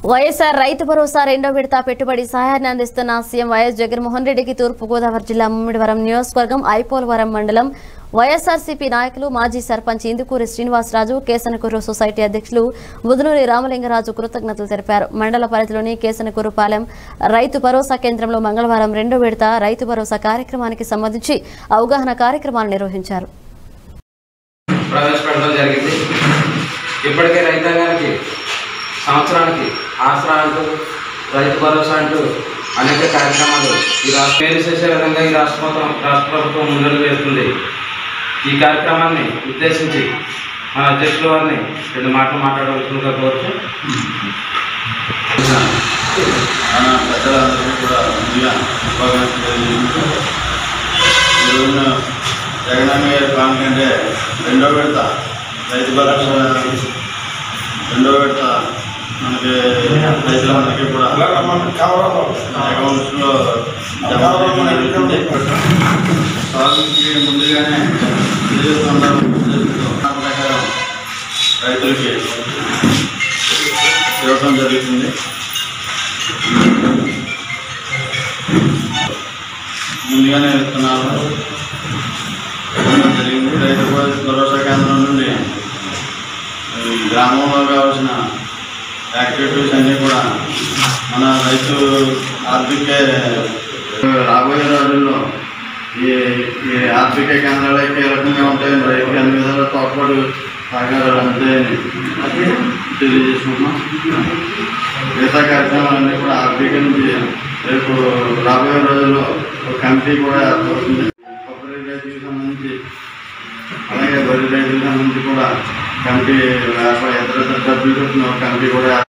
వైఎస్ఆర్ రైతు భరోసా రెండో విడత పెట్టుబడి సహాయాన్ని అందిస్తున్న సీఎం వైఎస్ జగన్మోహన్ రెడ్డికి తూర్పు గోదావరి జిల్లా ముమ్మిడివరం నియోజకవర్గం ఐపోలవరం మండలం వైఎస్ఆర్సీపీ నాయకులు మాజీ సర్పంచ్ ఇందుకూరి శ్రీనివాసరాజు కేసనకూరు సొసైటీ అధ్యక్షులు బుధనూరి రామలింగరాజు కృతజ్ఞతలు తెలిపారు మండల పరిధిలోని కేసనకూరుపాలెం రైతు భరోసా కేంద్రంలో మంగళవారం రెండో విడత రైతు భరోసా కార్యక్రమానికి సంబంధించి అవగాహన కార్యక్రమాలు నిర్వహించారు ప్రవేశపెట్టడం జరిగింది ఇప్పటికే రైతాంగానికి సంవత్సరానికి ఆసరా అంటూ రైతు భరోసా అంటూ అనేక కార్యక్రమాలు ఈ రాష్ట్ర మేలు చేసే విధంగా ఈ రాష్ట్ర ప్రభుత్వం రాష్ట్ర ప్రభుత్వం ముందడుగు వేస్తుంది ఈ కార్యక్రమాన్ని ఉద్దేశించి మన అధ్యక్షుల వారిని రెండు మాటలు మాట్లాడవలసిందిగా కోరుతూ మన పెద్దలందరికీ కూడా ముందుగా శుభాకాంక్షలు తెలియజేస్తూ ఈ రోజున జగనన్న గారి ప్లాన్ కంటే రెండో విడత రైతు భరోసా రెండో విడత మనకి రైతులందరికీ కూడా అకౌంట్స్లో జమ చేయడం జరుగుతుంది సాగుకి ముందుగానే తెలియజేస్తున్నారు ప్రకారం రైతులకి ఇవ్వడం జరుగుతుంది ముందుగానే విత్తనాలు ఇవ్వడం జరిగింది రైతు భరోసా భరోసా కేంద్రం నుండి ఈ గ్రామంలో కావాల్సిన యాక్టివిటీస్ అన్నీ కూడా మన రైతు ఆర్థిక రాబోయే రోజుల్లో ఈ ఈ ఆర్థిక కేంద్రాలే కీలకంగా ఉంటాయని రైతుకి అన్ని విధాలా తోడ్పాటు సహకారాలు అందుతాయని తెలియజేసుకుంటున్నాం మిగతా కార్యక్రమాలన్నీ కూడా ఆర్థిక నుంచి రేపు రాబోయే రోజుల్లో ఒక కమిటీ కూడా ఏర్పడుతుంది కొబ్బరి రైతులకు సంబంధించి అలాగే వరి రైతులకు సంబంధించి కూడా కమిటీ ఏర్ప- ఇతర ఇతర సభ్యులతో ఒక కమిటీ కూడా